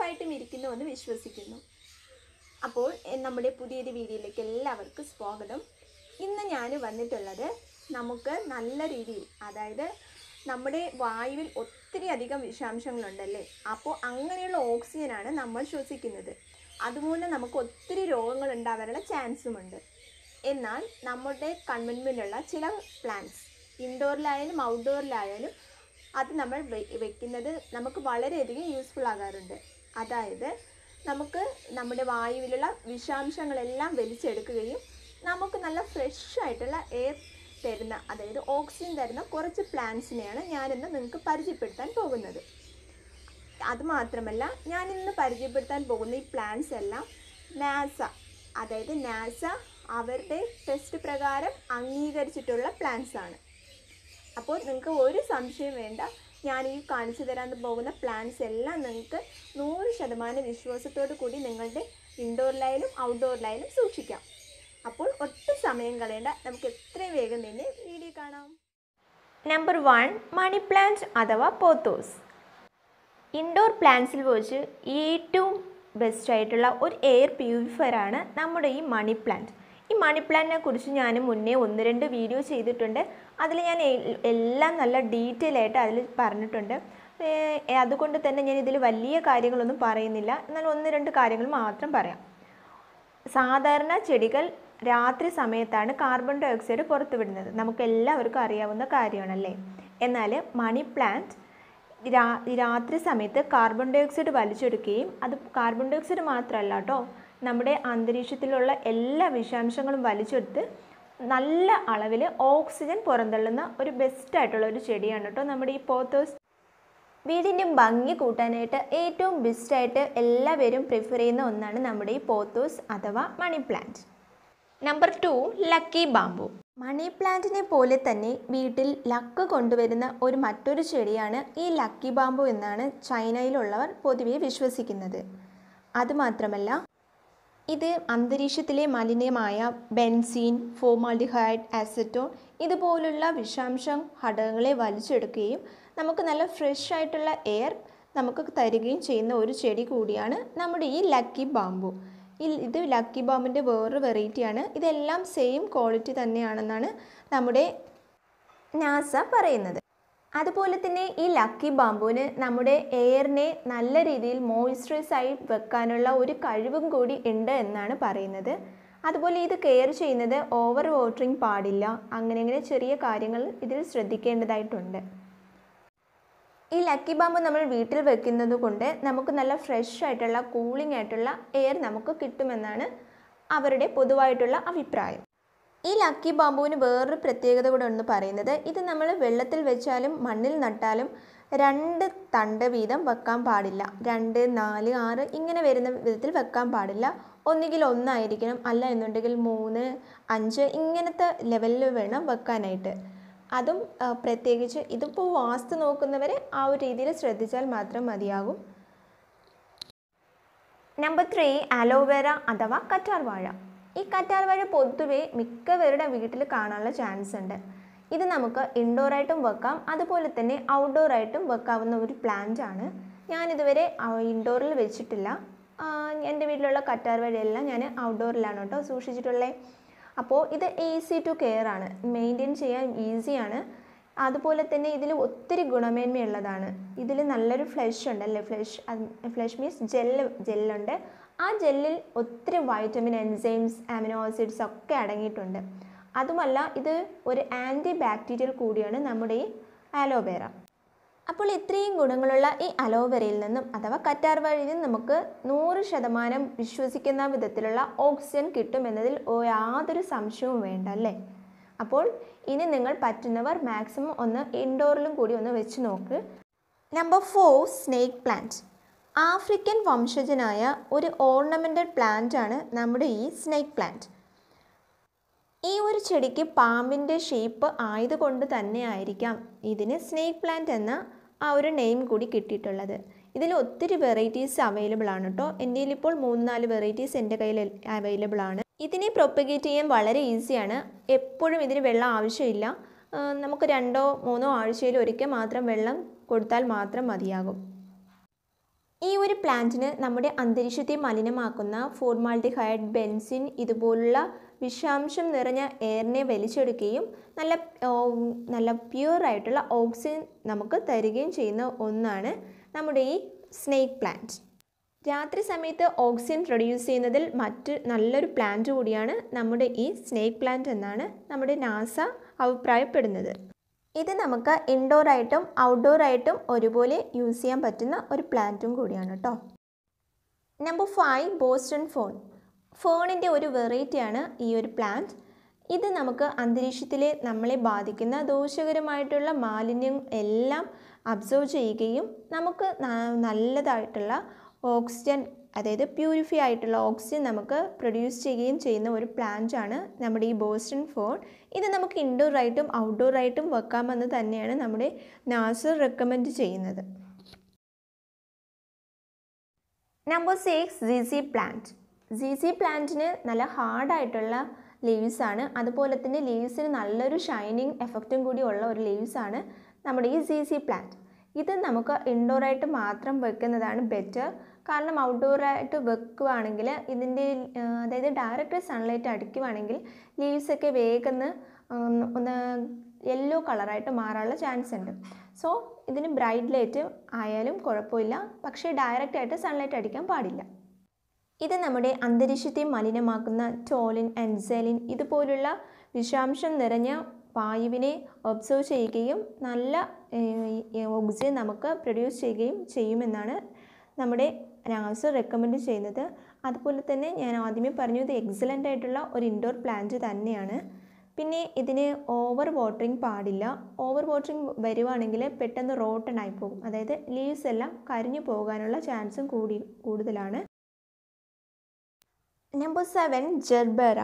സുഖമായിട്ടും ഇരിക്കുന്നുവെന്ന് വിശ്വസിക്കുന്നു അപ്പോൾ എ- നമ്മുടെ പുതിയൊരു വീഡിയോയിലേക്ക് എല്ലാവർക്കും സ്വാഗതം ഇന്ന് ഞാൻ വന്നിട്ടുള്ളത് നമുക്ക് നല്ല രീതിയിൽ അതായത് നമ്മുടെ വായുവിൽ ഒത്തിരി അധികം വിഷാംശങ്ങളുണ്ടല്ലേ അപ്പോൾ അങ്ങനെയുള്ള ഓക്സിജനാണ് നമ്മൾ ശ്വസിക്കുന്നത് അതുമൂലം നമുക്ക് ഒത്തിരി രോഗങ്ങൾ ഉണ്ടാവാനുള്ള ചാൻസുമുണ്ട് എന്നാൽ നമ്മുടെ കൺമുൻപിലുള്ള ചില പ്ലാന്റ്സ് ഇൻഡോറിലായാലും ഔട്ട്ഡോറിലായാലും അത് നമ്മൾ വെ- വെക്കുന്നത് നമുക്ക് വളരെയധികം യൂസ്ഫുൾ ആകാറുണ്ട് അതായത് നമുക്ക് നമ്മുടെ വായുവിലുള്ള വിഷാംശങ്ങളെല്ലാം വലിച്ചെടുക്കുകയും നമുക്ക് നല്ല ഫ്രഷ് ആയിട്ടുള്ള എയർ തരുന്ന അതായത് ഓക്സിജൻ തരുന്ന കുറച്ച് പ്ലാന്റ്സിനെയാണ് ഞാനിന്ന് നിങ്ങൾക്ക് പരിചയപ്പെടുത്താൻ പോകുന്നത് അതുമാത്രമല്ല ഞാൻ ഇന്ന് പരിചയപ്പെടുത്താൻ പോകുന്ന ഈ പ്ലാന്റ്സ് എല്ലാം നാസ അതായത് നാസ അവരുടെ ടെസ്റ്റ് പ്രകാരം അംഗീകരിച്ചിട്ടുള്ള പ്ലാന്റ്സ് ആണ് അപ്പോൾ നിങ്ങൾക്ക് ഒരു സംശയം വേണ്ട ഞാൻ ഈ കാണിച്ചു തരാൻ പോകുന്ന പ്ലാന്റ്സ് എല്ലാം നിങ്ങൾക്ക് നൂറ് ശതമാനം വിശ്വാസത്തോടു കൂടി നിങ്ങളുടെ ഇൻഡോറിലായാലും ഔട്ട്ഡോറിലായാലും സൂക്ഷിക്കാം അപ്പോൾ ഒട്ടും സമയം കളയേണ്ട നമുക്ക് എത്രയും വേഗം തന്നെ വീഡിയോ കാണാം നമ്പർ വൺ മണി പ്ലാന്റ് അഥവാ പോത്തോസ് ഇൻഡോർ പ്ലാന്റ്സിൽ വെച്ച് ഏറ്റവും ബെസ്റ്റ് ആയിട്ടുള്ള ഒരു എയർ പ്യൂരിഫയർ ആണ് നമ്മുടെ ഈ മണി പ്ലാന്റ് ഈ മണി പ്ലാന്റിനെ കുറിച്ച് ഞാൻ മുന്നേ ഒന്ന് രണ്ട് വീഡിയോ ചെയ്തിട്ടുണ്ട് അതിൽ ഞാൻ എ- എല്ലാം നല്ല ഡീറ്റെയിൽ ആയിട്ട് അതിൽ പറഞ്ഞിട്ടുണ്ട് ഏ, അതുകൊണ്ട് തന്നെ ഞാൻ ഇതിൽ വലിയ കാര്യങ്ങളൊന്നും പറയുന്നില്ല എന്നാൽ ഒന്ന് രണ്ട് കാര്യങ്ങൾ മാത്രം പറയാം സാധാരണ ചെടികൾ രാത്രി സമയത്താണ് കാർബൺ ഡൈ ഓക്സൈഡ് പുറത്തുവിടുന്നത് നമുക്ക് എല്ലാവർക്കും അറിയാവുന്ന കാര്യമാണല്ലേ എന്നാൽ മണി പ്ലാന്റ് രാ രാത്രി സമയത്ത് കാർബൺ ഡൈ ഓക്സൈഡ് വലിച്ചെടുക്കുകയും അത് കാർബൺ ഡൈ ഓക്സൈഡ് മാത്രമല്ല കേട്ടോ നമ്മുടെ അന്തരീക്ഷത്തിലുള്ള എല്ലാ വിഷാംശങ്ങളും വലിച്ചെടുത്ത് നല്ല അളവിൽ ഓക്സിജൻ പുറന്തള്ളുന്ന ഒരു ബെസ്റ്റ് ആയിട്ടുള്ള ഒരു ചെടിയാണ് കേട്ടോ നമ്മുടെ ഈ പോത്തോസ് വീടിൻ്റെ ഭംഗി കൂട്ടാനായിട്ട് ഏറ്റവും ബെസ്റ്റായിട്ട് എല്ലാവരും പ്രിഫർ ചെയ്യുന്ന ഒന്നാണ് നമ്മുടെ ഈ പോത്തോസ് അഥവാ money plant number two lucky bamboo money പ്ലാന്റിനെ പോലെ തന്നെ വീട്ടിൽ ലക്ക് കൊണ്ടുവരുന്ന ഒരു മറ്റൊരു ചെടിയാണ് ഈ ലക്കി ബാമ്പു എന്നാണ് ചൈനയിലുള്ളവർ പൊതുവെ വിശ്വസിക്കുന്നത് അതുമാത്രമല്ല ഇത് അന്തരീക്ഷത്തിലെ മലിനമായ ബെൻസീൻ ഫോമാൽഡിഹൈഡ് ആസറ്റോൺ ഇതുപോലുള്ള വിഷാംശം ഘടകങ്ങളെ വലിച്ചെടുക്കുകയും നമുക്ക് നല്ല ഫ്രഷ് ആയിട്ടുള്ള എയർ നമുക്ക് തരികയും ചെയ്യുന്ന ഒരു ചെടി കൂടിയാണ് നമ്മുടെ ഈ ലക്കി ബാമ്പു ഈ ഇത് ലക്കി ബാമ്പിൻ്റെ വേറൊരു വെറൈറ്റിയാണ് ഇതെല്ലാം സെയിം ക്വാളിറ്റി തന്നെയാണെന്നാണ് നമ്മുടെ നാസ പറയുന്നത് അതുപോലെ തന്നെ ഈ ലക്കി ബാമ്പുവിന് നമ്മുടെ എയറിനെ നല്ല രീതിയിൽ മോയ്സ്ചറൈസ് ആയി വെക്കാനുള്ള ഒരു കഴിവും കൂടി ഉണ്ട് എന്നാണ് പറയുന്നത് അതുപോലെ ഇത് കെയർ ചെയ്യുന്നത് ഓവർ വാട്ടറിങ് പാടില്ല അങ്ങനെ അങ്ങനെ ചെറിയ കാര്യങ്ങൾ ഇതിൽ ശ്രദ്ധിക്കേണ്ടതായിട്ടുണ്ട് ഈ ലക്കി ബാമ്പ് നമ്മൾ വീട്ടിൽ വെക്കുന്നത് കൊണ്ട് നമുക്ക് നല്ല ഫ്രഷ് ആയിട്ടുള്ള കൂളിംഗ് ആയിട്ടുള്ള എയർ നമുക്ക് കിട്ടുമെന്നാണ് അവരുടെ പൊതുവായിട്ടുള്ള അഭിപ്രായം ഈ ലക്കി ബാമ്പുവിന് വേറൊരു പ്രത്യേകത കൂടെ ഒന്ന് പറയുന്നത് ഇത് നമ്മൾ വെള്ളത്തിൽ വെച്ചാലും മണ്ണിൽ നട്ടാലും രണ്ട് തണ്ട് വീതം വെക്കാൻ പാടില്ല രണ്ട് നാല് ആറ് ഇങ്ങനെ വരുന്ന വിധത്തിൽ വെക്കാൻ പാടില്ല ഒന്നുകിൽ ഒന്നായിരിക്കണം അല്ല എന്നുണ്ടെങ്കിൽ മൂന്ന് അഞ്ച് ഇങ്ങനത്തെ ലെവലിൽ വേണം വെക്കാനായിട്ട് അതും ആ, പ്രത്യേകിച്ച് ഇതിപ്പോൾ വാസ്തു നോക്കുന്നവർ ആ ഒരു രീതിയിൽ ശ്രദ്ധിച്ചാൽ മാത്രം മതിയാകും നമ്പർ ത്രീ അലോവേര അഥവാ കറ്റാർ വാഴ ഈ കറ്റാർ വാഴ പൊതുവെ മിക്കവരുടെ വീട്ടിൽ കാണാനുള്ള ചാൻസ് ഉണ്ട് ഇത് നമുക്ക് ഇൻഡോറായിട്ടും വെക്കാം അതുപോലെ തന്നെ ഔട്ട്ഡോറായിട്ടും വെക്കാവുന്ന ഒരു പ്ലാന്റ് ആണ് ഞാനിതുവരെ ഇൻഡോറിൽ വെച്ചിട്ടില്ല ആ, എൻ്റെ വീട്ടിലുള്ള കറ്റാർ വാഴയെല്ലാം ഞാൻ ഔട്ട്ഡോറിലാണ് കേട്ടോ സൂക്ഷിച്ചിട്ടുള്ളത് അപ്പോൾ ഇത് ഈസി ടു കെയർ ആണ് മെയിൻറ്റെയിൻ ചെയ്യാൻ ഈസിയാണ് അതുപോലെ തന്നെ ഇതിൽ ഒത്തിരി ഗുണമേന്മയുള്ളതാണ് ഇതിൽ നല്ലൊരു ഫ്ലഷ് ഉണ്ട് അല്ലേ ഫ്ലഷ് ഫ്ലഷ് മീൻസ് ജെല്ല് ജെല്ലുണ്ട് ആ ജെല്ലിൽ ഒത്തിരി വൈറ്റമിൻ എൻസൈംസ് അമിനോ ആസിഡ്സ് ഒക്കെ അടങ്ങിയിട്ടുണ്ട് അതുമല്ല ഇത് ഒരു ആൻറ്റി ബാക്ടീരിയൽ കൂടിയാണ് നമ്മുടെ ഈ അലോവേറ അപ്പോൾ ഇത്രയും ഗുണങ്ങളുള്ള ഈ അലോവേരയിൽ നിന്നും അഥവാ കറ്റാർ വാഴയിൽ നിന്നും നമുക്ക് നൂറ് ശതമാനം വിശ്വസിക്കുന്ന വിധത്തിലുള്ള ഓക്സിജൻ കിട്ടുമെന്നതിൽ ഓ- യാതൊരു സംശയവും വേണ്ട അല്ലേ അപ്പോൾ ഇനി നിങ്ങൾ പറ്റുന്നവർ മാക്സിമം ഒന്ന് ഇൻഡോറിലും കൂടി ഒന്ന് വെച്ച് നോക്ക് number four snake plant African വംശജനായ ഒരു ഓർണമെൻറ്റൽ പ്ലാന്റ് ആണ് നമ്മുടെ ഈ സ്നേക്ക് പ്ലാന്റ് ഈ ഒരു ചെടിക്ക് പാമ്പിൻ്റെ ഷേപ്പ് ആയതുകൊണ്ട് തന്നെ ആയിരിക്കാം ഇതിന് സ്നേക്ക് പ്ലാന്റ് എന്ന ആ ഒരു നെയിം കൂടി കിട്ടിയിട്ടുള്ളത് ഇതിൽ ഒത്തിരി വെറൈറ്റീസ് അവൈലബിൾ ആണ് കേട്ടോ എൻ്റെ ഇപ്പോൾ മൂന്ന് നാല് വെറൈറ്റീസ് എൻ്റെ കയ്യിൽ അവൈലബിൾ ആണ് ഇതിനെ പ്രൊപ്പഗേറ്റ് ചെയ്യാൻ വളരെ ഈസിയാണ് എപ്പോഴും ഇതിന് വെള്ളം ആവശ്യമില്ല ആ, നമുക്ക് രണ്ടോ മൂന്നോ ആഴ്ചയിൽ ഒരിക്കൽ മാത്രം വെള്ളം കൊടുത്താൽ മാത്രം മതിയാകും ഈ ഒരു പ്ലാന്റിന് നമ്മുടെ അന്തരീക്ഷത്തെ മലിനമാക്കുന്ന ഫോർമാൽഡിഹൈഡ് ബെൻസിൻ ഇതുപോലുള്ള വിഷാംശം നിറഞ്ഞ എയറിനെ വലിച്ചെടുക്കുകയും നല്ല ഓ, നല്ല പ്യുവർ ആയിട്ടുള്ള ഓക്സിജൻ നമുക്ക് തരികയും ചെയ്യുന്ന ഒന്നാണ് നമ്മുടെ ഈ സ്നേക്ക് പ്ലാന്റ് രാത്രി സമയത്ത് ഓക്സിജൻ പ്രൊഡ്യൂസ് ചെയ്യുന്നതിൽ മറ്റ് നല്ലൊരു പ്ലാന്റ് കൂടിയാണ് നമ്മുടെ ഈ സ്നേക്ക് പ്ലാന്റ് എന്നാണ് നമ്മുടെ നാസ അഭിപ്രായപ്പെടുന്നത് ഇത് നമുക്ക് ഇൻഡോർ ആയിട്ടും ഔട്ട്ഡോർ ആയിട്ടും ഒരുപോലെ യൂസ് ചെയ്യാൻ പറ്റുന്ന ഒരു പ്ലാന്റും കൂടിയാണ് കേട്ടോ നമ്പർ ഫൈവ് ബോസ്റ്റൺ ഫോൺ ഫോണിൻ്റെ ഒരു വെറൈറ്റിയാണ് ഈ ഒരു പ്ലാന്റ് ഇത് നമുക്ക് അന്തരീക്ഷത്തിലെ നമ്മളെ ബാധിക്കുന്ന ദോഷകരമായിട്ടുള്ള മാലിന്യം എല്ലാം അബ്സർവ് ചെയ്യുകയും നമുക്ക് ന- നല്ലതായിട്ടുള്ള ഓക്സിജൻ അതായത് പ്യൂരിഫൈ ആയിട്ടുള്ള ഓക്സിജൻ നമുക്ക് പ്രൊഡ്യൂസ് ചെയ്യുകയും ചെയ്യുന്ന ഒരു പ്ലാന്റ് ആണ് നമ്മുടെ ഈ ബോസ്റ്റൺ ഫോൺ ഇത് നമുക്ക് ഇൻഡോർ ആയിട്ടും ഔട്ട്ഡോർ ആയിട്ടും വെക്കാമെന്ന് തന്നെയാണ് നമ്മുടെ നാസർ റെക്കമെൻഡ് ചെയ്യുന്നത് number six Z Z plant Z Z പ്ലാന്റിന് നല്ല ഹാർഡായിട്ടുള്ള ലീവ്സ് ആണ് അതുപോലെ തന്നെ ലീവ്സിന് നല്ലൊരു ഷൈനിങ് എഫക്റ്റും കൂടി ഉള്ള ഒരു ലീവ്സ് ആണ് നമ്മുടെ ഈ ജി സി പ്ലാന്റ് ഇത് നമുക്ക് ഇൻഡോർ ആയിട്ട് മാത്രം വെക്കുന്നതാണ് ബെറ്റർ കാരണം ഔട്ട്ഡോർ ആയിട്ട് വെക്കുകയാണെങ്കിൽ ഇതിൻ്റെ ആ, അതായത് ഡയറക്റ്റ് സൺലൈറ്റ് അടിക്കുവാണെങ്കിൽ ലീവ്സ് ഒക്കെ വേഗം ഒന്ന് ഒന്ന് യെല്ലോ കളറായിട്ട് മാറാനുള്ള ചാൻസ് ഉണ്ട് സോ ഇതിന് ബ്രൈറ്റ് ലൈറ്റ് ആയാലും കുഴപ്പമില്ല പക്ഷേ ഡയറക്റ്റ് ആയിട്ട് സൺലൈറ്റ് അടിക്കാൻ പാടില്ല ഇത് നമ്മുടെ അന്തരീക്ഷത്തെ മലിനമാക്കുന്ന ടോലിൻ എൻസലിൻ ഇതുപോലുള്ള വിഷാംശം നിറഞ്ഞ വായുവിനെ ഒബ്സർവ് ചെയ്യുകയും നല്ല ഓക്സിജൻ നമുക്ക് പ്രൊഡ്യൂസ് ചെയ്യുകയും ചെയ്യുമെന്നാണ് നമ്മുടെ നാസ് റെക്കമെൻഡ് ചെയ്യുന്നത് അതുപോലെ തന്നെ ഞാൻ ആദ്യമേ പറഞ്ഞു ഇത് എക്സലൻ്റ് ആയിട്ടുള്ള ഒരു ഇൻഡോർ പ്ലാന്റ് തന്നെയാണ് പിന്നെ ഇതിന് ഓവർ വാട്ടറിങ് പാടില്ല ഓവർ വാട്ടറിങ് വരുവാണെങ്കിൽ പെട്ടെന്ന് റോട്ടൺ ആയി പോകും അതായത് ലീവ്സ് എല്ലാം കരിഞ്ഞു പോകാനുള്ള ചാൻസും കൂടി കൂടുതലാണ് നമ്പർ സെവൻ ജെർബറ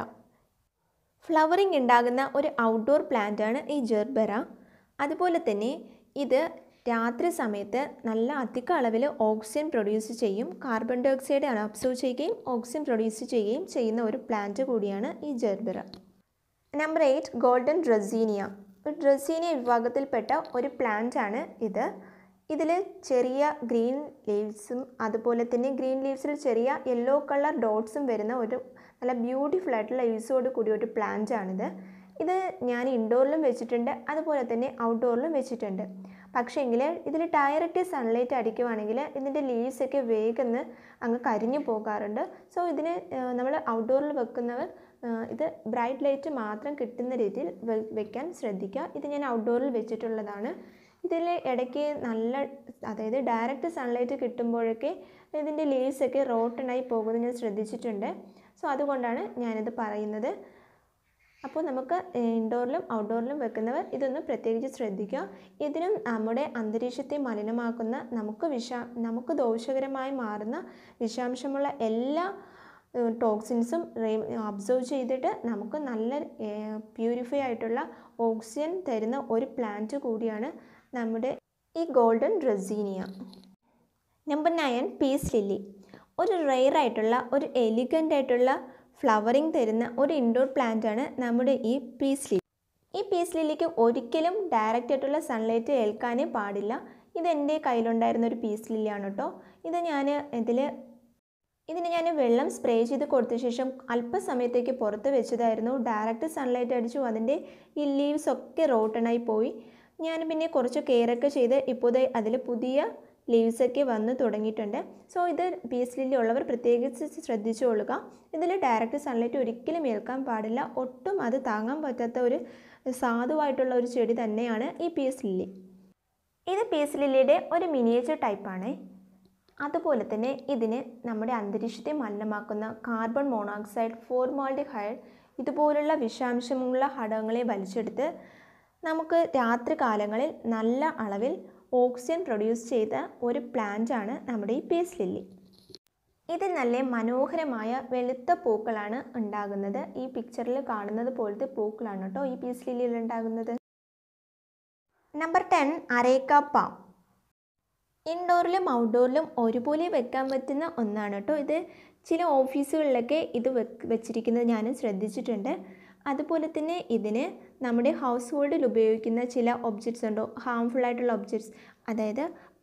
ഫ്ലവറിങ് ഉണ്ടാകുന്ന ഒരു ഔട്ട്ഡോർ പ്ലാന്റാണ് ഈ ജെർബറ അതുപോലെ തന്നെ ഇത് രാത്രി സമയത്ത് നല്ല അധിക അളവിൽ ഓക്സിജൻ പ്രൊഡ്യൂസ് ചെയ്യും കാർബൺ ഡൈ ഓക്സൈഡ് അബ്സോർവ് ചെയ്യുകയും ഓക്സിജൻ പ്രൊഡ്യൂസ് ചെയ്യുകയും ചെയ്യുന്ന ഒരു പ്ലാന്റ് കൂടിയാണ് ഈ gerbera number eight golden dracaena ഒരു ഡ്രസീനിയ വിഭാഗത്തിൽപ്പെട്ട ഒരു പ്ലാന്റ് ആണ് ഇത് ഇതിൽ ചെറിയ ഗ്രീൻ ലീവ്സും അതുപോലെ തന്നെ ഗ്രീൻ ലീവ്സിൽ ചെറിയ യെല്ലോ കളർ ഡോട്ട്സും വരുന്ന ഒരു നല്ല ബ്യൂട്ടിഫുൾ ആയിട്ടുള്ള ലീവ്സോട് കൂടിയ ഒരു പ്ലാന്റ് ആണിത് ഇത് ഞാൻ ഇൻഡോറിലും വെച്ചിട്ടുണ്ട് അതുപോലെ തന്നെ ഔട്ട്ഡോറിലും വെച്ചിട്ടുണ്ട് പക്ഷേങ്കിൽ ഇതിൽ ഡയറക്റ്റ് സൺലൈറ്റ് അടിക്കുവാണെങ്കിൽ ഇതിൻ്റെ ലീവ്സ് ഒക്കെ വേഗം അങ്ങ് കരിഞ്ഞു പോകാറുണ്ട് സോ ഇതിന് നമ്മൾ ഔട്ട്ഡോറിൽ വെക്കുന്നവർ ആ, ഇത് ബ്രൈറ്റ് ലൈറ്റ് മാത്രം കിട്ടുന്ന രീതിയിൽ വെ- വെക്കാൻ ശ്രദ്ധിക്കുക ഇത് ഞാൻ ഔട്ട്ഡോറിൽ വെച്ചിട്ടുള്ളതാണ് ഇതിൽ ഇടയ്ക്ക് നല്ല അതായത് ഡയറക്റ്റ് സൺലൈറ്റ് കിട്ടുമ്പോഴൊക്കെ ഇതിൻ്റെ ലീവ്സ് ഒക്കെ റോട്ടണായി പോകുന്നത് ഞാൻ ശ്രദ്ധിച്ചിട്ടുണ്ട് സോ അതുകൊണ്ടാണ് ഞാനിത് പറയുന്നത് അപ്പോൾ നമുക്ക് ഇൻഡോറിലും ഔട്ട്ഡോറിലും വെക്കുന്നവർ ഇതൊന്ന് പ്രത്യേകിച്ച് ശ്രദ്ധിക്കുക ഇതിനും നമ്മുടെ അന്തരീക്ഷത്തെ മലിനമാക്കുന്ന നമുക്ക് വിഷാ നമുക്ക് ദോഷകരമായി മാറുന്ന വിഷാംശമുള്ള എല്ലാ ടോക്സിൻസും അബ്സർവ് ചെയ്തിട്ട് നമുക്ക് നല്ല പ്യൂരിഫൈ ആയിട്ടുള്ള ഓക്സിജൻ തരുന്ന ഒരു പ്ലാന്റ് കൂടിയാണ് നമ്മുടെ ഈ golden dracaena number nine peace lily ഒരു റെയർ ആയിട്ടുള്ള ഒരു എലിഗൻ്റ് ആയിട്ടുള്ള ഫ്ലവറിങ് തരുന്ന ഒരു ഇൻഡോർ പ്ലാന്റ് ആണ് നമ്മുടെ ഈ പീസ് ലില്ലി ഈ പീസ് ലില്ലിക്ക് ഒരിക്കലും ഡയറക്റ്റ് ആയിട്ടുള്ള സൺലൈറ്റ് ഏൽക്കാനേ പാടില്ല ഇത് എൻ്റെ കയ്യിലുണ്ടായിരുന്ന ഒരു പീസ് ലില്ലിയാണ് കേട്ടോ ഇത് ഞാൻ ഇതിൽ ഇതിന് ഞാൻ വെള്ളം സ്പ്രേ ചെയ്ത് കൊടുത്ത ശേഷം അല്പസമയത്തേക്ക് പുറത്ത് വെച്ചതായിരുന്നു ഡയറക്റ്റ് സൺലൈറ്റ് അടിച്ചു അതിൻ്റെ ഈ ലീവ്സ് ഒക്കെ റോട്ടണായി പോയി ഞാൻ പിന്നെ കുറച്ച് കെയറൊക്കെ ചെയ്ത് ഇപ്പോൾ അതിൽ പുതിയ ലീവ്സ് ഒക്കെ വന്ന് തുടങ്ങിയിട്ടുണ്ട് സോ ഇത് പീസ് ലില്ലി ഉള്ളവർ പ്രത്യേകിച്ച് ശ്രദ്ധിച്ചുകൊള്ളുക ഇതിൽ ഡയറക്റ്റ് സൺലൈറ്റ് ഒരിക്കലും ഏൽക്കാൻ പാടില്ല ഒട്ടും അത് താങ്ങാൻ പറ്റാത്ത ഒരു സാധുവായിട്ടുള്ള ഒരു ചെടി തന്നെയാണ് ഈ പീസ് ലില്ലി ഇത് പീസ് ലില്ലിയുടെ ഒരു മിനിയേച്ചർ ടൈപ്പാണ് അതുപോലെ തന്നെ ഇതിന് നമ്മുടെ അന്തരീക്ഷത്തെ മലിനമാക്കുന്ന കാർബൺ മോണോക്സൈഡ് ഫോർമാൾഡിഹൈഡ് ഇതുപോലുള്ള വിഷാംശമുള്ള ഘടകങ്ങളെ വലിച്ചെടുത്ത് നമുക്ക് രാത്രി കാലങ്ങളിൽ നല്ല അളവിൽ ഓക്സിജൻ പ്രൊഡ്യൂസ് ചെയ്ത ഒരു പ്ലാന്റ് ആണ് നമ്മുടെ ഈ പീസ് ലില്ലി ഇത് നല്ല മനോഹരമായ വെളുത്ത പൂക്കളാണ് ഉണ്ടാകുന്നത് ഈ പിക്ചറിൽ കാണുന്നത് പോലത്തെ പൂക്കളാണ് കേട്ടോ ഈ പീസ് ലില്ലിയിൽ ഉണ്ടാകുന്നത് നമ്പർ ടെൻ അരേക്ക പാം ഇൻഡോറിലും ഔട്ട്ഡോറിലും ഒരുപോലെ വെക്കാൻ പറ്റുന്ന ഒന്നാണ് കേട്ടോ ഇത് ചില ഓഫീസുകളിലൊക്കെ ഇത് വെക്ക് വെച്ചിരിക്കുന്നത് ഞാൻ ശ്രദ്ധിച്ചിട്ടുണ്ട് അതുപോലെ തന്നെ ഇതിന് നമ്മുടെ ഹൗസ് ഹോൾഡിൽ ഉപയോഗിക്കുന്ന ചില ഒബ്ജക്ട്സ് ഉണ്ടോ ഹാംഫുൾ ആയിട്ടുള്ള ഒബ്ജക്ട്സ് അതായത്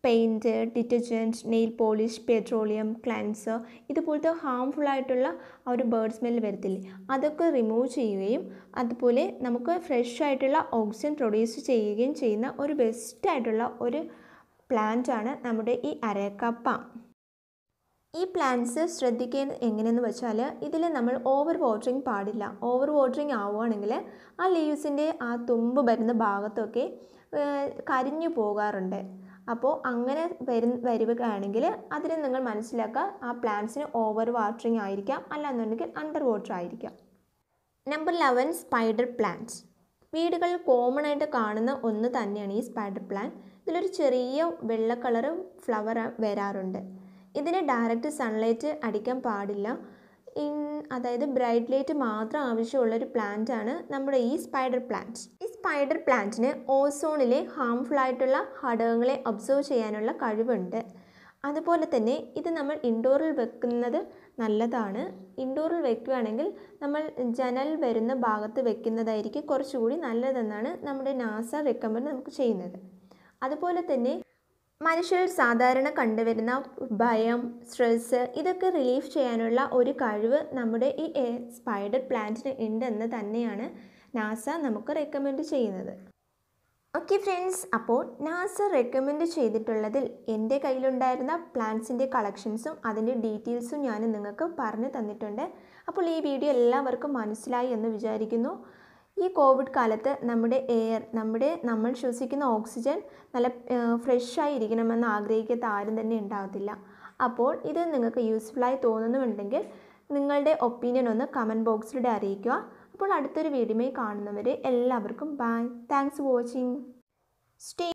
paint detergent nail polish petroleum cleanser ഇതുപോലത്തെ ഹാംഫുൾ ആയിട്ടുള്ള ആ ഒരു ബേർഡ് സ്മെല്ല് വരത്തില്ലേ അതൊക്കെ റിമൂവ് ചെയ്യുകയും അതുപോലെ നമുക്ക് ഫ്രഷ് ആയിട്ടുള്ള ഓക്സിജൻ പ്രൊഡ്യൂസ് ചെയ്യുകയും ചെയ്യുന്ന ഒരു ബെസ്റ്റ് ആയിട്ടുള്ള ഒരു പ്ലാന്റ് ആണ് നമ്മുടെ ഈ അരക്കപ്പ ഈ പ്ലാന്റ്സ് ശ്രദ്ധിക്കേണ്ടത് എങ്ങനെയെന്ന് വെച്ചാൽ ഇതിൽ നമ്മൾ ഓവർ വാട്ടറിങ് പാടില്ല ഓവർ വാട്ടറിങ് ആവുകയാണെങ്കിൽ ആ ലീവ്സിൻ്റെ ആ തുമ്പ് വരുന്ന ഭാഗത്തൊക്കെ ഏർ, കരിഞ്ഞു പോകാറുണ്ട് അപ്പോൾ അങ്ങനെ വരു വരുകയാണെങ്കിൽ അതിന് നിങ്ങൾ മനസ്സിലാക്കുക ആ പ്ലാന്റ്സിന് ഓവർ വാട്ടറിങ് ആയിരിക്കാം അല്ലാന്നുണ്ടെങ്കിൽ അണ്ടർ വാട്ടർ ആയിരിക്കാം നമ്പർ ലെവൻ സ്പൈഡർ പ്ലാന്റ്സ് വീടുകളിൽ കോമൺ ആയിട്ട് കാണുന്ന ഒന്ന് തന്നെയാണ് ഈ സ്പൈഡർ പ്ലാന്റ് ഇതിലൊരു ചെറിയ വെള്ള കളറ് ഫ്ലവർ വരാറുണ്ട് ഇതിന് ഡയറക്റ്റ് സൺലൈറ്റ് അടിക്കാൻ പാടില്ല ഇൻ അതായത് ബ്രൈറ്റ് ലൈറ്റ് മാത്രം ആവശ്യമുള്ളൊരു പ്ലാന്റ് ആണ് നമ്മുടെ ഈ സ്പൈഡർ പ്ലാന്റ് ഈ സ്പൈഡർ പ്ലാന്റിന് ഓസോണിലെ ഹാംഫുൾ ആയിട്ടുള്ള ഘടകങ്ങളെ ഒബ്സർവ് ചെയ്യാനുള്ള കഴിവുണ്ട് അതുപോലെ തന്നെ ഇത് നമ്മൾ ഇൻഡോറിൽ വെക്കുന്നത് നല്ലതാണ് ഇൻഡോറിൽ വെക്കുകയാണെങ്കിൽ നമ്മൾ ജനൽ വരുന്ന ഭാഗത്ത് വെക്കുന്നതായിരിക്കും കുറച്ചുകൂടി നല്ലതെന്നാണ് നമ്മുടെ നാസ റെക്കമെൻഡ് നമുക്ക് ചെയ്യുന്നത് അതുപോലെ തന്നെ മനുഷ്യരിൽ സാധാരണ കണ്ടുവരുന്ന ഭയം സ്ട്രെസ്സ് ഇതൊക്കെ റിലീഫ് ചെയ്യാനുള്ള ഒരു കഴിവ് നമ്മുടെ ഈ എ- സ്പൈഡർ പ്ലാന്റിന് ഉണ്ടെന്ന് തന്നെയാണ് നാസ നമുക്ക് റെക്കമെൻഡ് ചെയ്യുന്നത് ഓക്കെ ഫ്രണ്ട്സ് അപ്പോൾ നാസ റെക്കമെൻഡ് ചെയ്തിട്ടുള്ളതിൽ എൻ്റെ കയ്യിലുണ്ടായിരുന്ന പ്ലാന്റ്സിൻ്റെ കളക്ഷൻസും അതിൻ്റെ ഡീറ്റെയിൽസും ഞാൻ നിങ്ങൾക്ക് പറഞ്ഞു തന്നിട്ടുണ്ട് അപ്പോൾ ഈ വീഡിയോ എല്ലാവർക്കും മനസ്സിലായി എന്ന് വിചാരിക്കുന്നു ഈ കോവിഡ് കാലത്ത് നമ്മുടെ എയർ നമ്മുടെ നമ്മൾ ശ്വസിക്കുന്ന ഓക്സിജൻ നല്ല ഫ്രഷായി ഇരിക്കണമെന്ന് ആഗ്രഹിക്കാത്ത ആരും തന്നെ ഉണ്ടാകത്തില്ല അപ്പോൾ ഇത് നിങ്ങൾക്ക് യൂസ്ഫുള്ളായി തോന്നുന്നുണ്ടെങ്കിൽ നിങ്ങളുടെ ഒപ്പീനിയൻ ഒന്ന് കമൻറ്റ് ബോക്സിലൂടെ അറിയിക്കുക അപ്പോൾ അടുത്തൊരു വീഡിയോയിൽ കാണുന്നവരെ എല്ലാവർക്കും bye thanks for watching stay